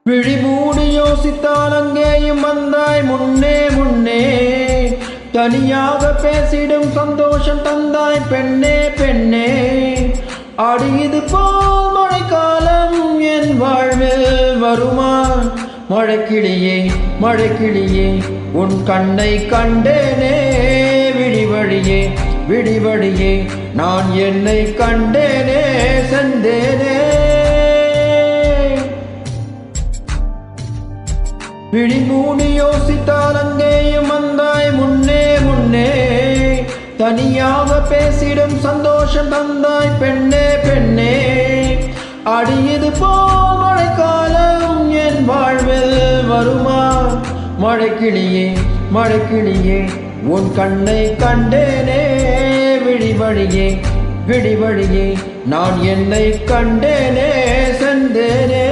விழி மூடி யோசித்தால் அங்கேயும் வந்தாய் முன்னே முன்னே தனியாக பேசிடும் சந்தோஷம் தந்தாய் பெண்ணே பெண்ணே அடியது போல் மழைக்காலம் என் வாழ்வில் வருமா மழைக்கிளியே மழைக்கிளியே உன் கண்ணை கண்டேனே விழிவழியே விழிவழியே நான் என்னை கண்டேனே செந்தேனே விழி மூடி யோசித்தால் அங்கேயும் வந்தாய் முன்னே முன்னே தனியாக பேசிடும் சந்தோஷம் தந்தாய் பெண்ணே பெண்ணே அடியது போல் மழைக்காலம் என் வாழ்வில் வருமா மழைக்கிளியே மழைக்கிளியே உன் கண்ணை கண்டேனே விழிவழியே விழிவழியே நான் என்னை கண்டேனே சென்றேனே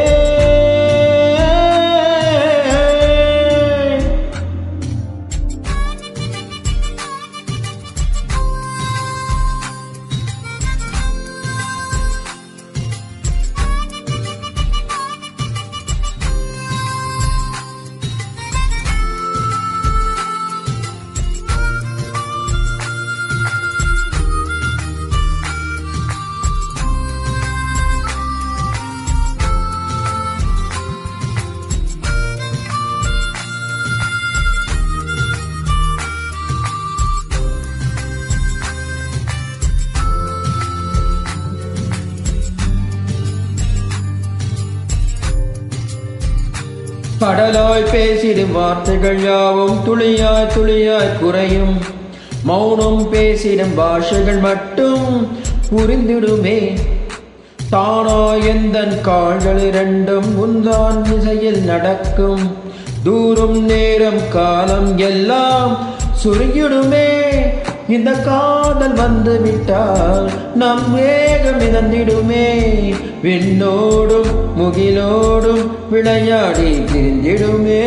கடலாய் பேசிடும் வார்த்தைகள் யாவும் துளியாய் துளியாய் குறையும் மௌனம் பேசிடும் பாஷைகள் மட்டும் புரிந்திடுமே தானா எந்தன் கால்கள் இரண்டும் உந்தான் திசையில் நடக்கும் தூரம் நேரம் காலம் எல்லாம் சுருங்கிடுமே இந்த காதல் வந்து விட்டால் நம் வேகம் மிதந்திடுமே விண்ணோடும் முகிலோடும் விளையாடி திரிந்திடுமே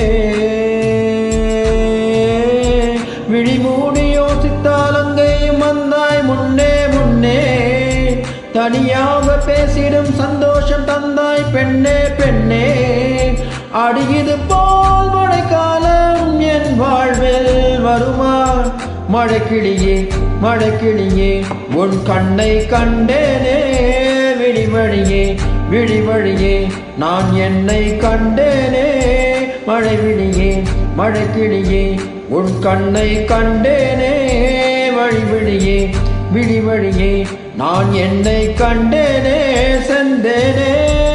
விழி மூடி யோசித்தால் அங்கேயும் வந்தாய் முன்னே முன்னே தனியாக பேசிடும் சந்தோஷம் தந்தாய் பெண்ணே பெண்ணே அடியது போல் மழைக்காலம் என் வாழ்வில் வருமா மழைக்கிளியே மழைக்கிளியே உன் கண்ணை கண்டேனே விழிவழியே விழிவழியே நான் என்னை கண்டேனே மழை விழியே மழைக்கிளியே உன் கண்ணை கண்டேனே வழிவிழியே விழிவழியே நான் என்னை கண்டேனே செந்தேனே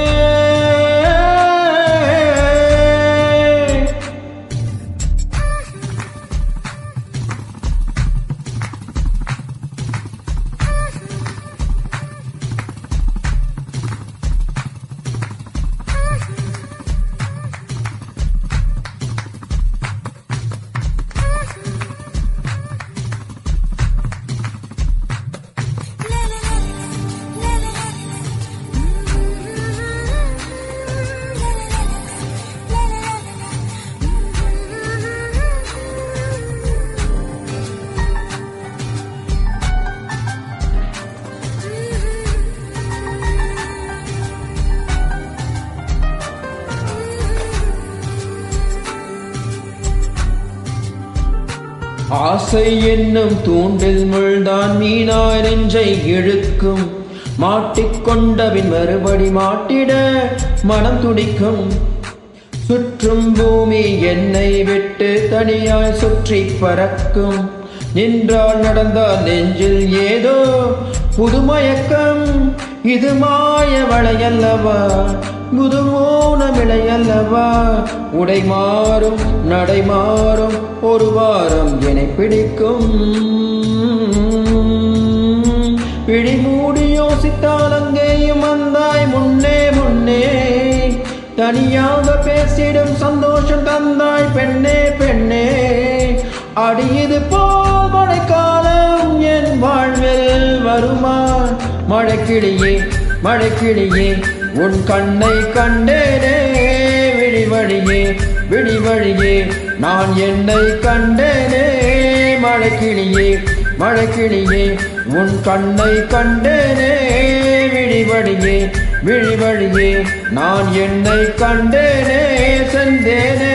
ஆசை என்னும் தூண்டில் முள்தான் மீனாய் நெஞ்சை இழுக்கும் மாட்டிக்கொண்டபின் மறுபடி மாட்டிட மனம் துடிக்கும் சுற்றும் பூமி என்னை விட்டு தனியாய் சுற்றி பறக்கும் நின்றால் நடந்தால் நெஞ்சில் ஏதோ புதுமயக்கம் இது மாய வளையல்லவா புதுமோன விளையல்லவா உடை மாறும் நடை மாறும் ஒரு வாரம் என்னை பிடிக்கும் பிடி மூடி யோசித்தால் அங்கேயும் வந்தாய் முன்னே முன்னே தனியாக பேசிடும் சந்தோஷம் தந்தாய் பெண்ணே பெண்ணே அடியது போல் மழைக்காலம் என் வாழ்வில் வருமா மழைக்கிளியே மழைக்கிளியே உன் கண்ணை கண்டேனே விழிவழியே விழிவழியே நான் என்னை கண்டேனே மழைக்கிளியே மழைக்கிளியே உன் கண்ணை கண்டேனே விழிவழியே விழி வழியே நான் என்னை கண்டேனே சென்றேனே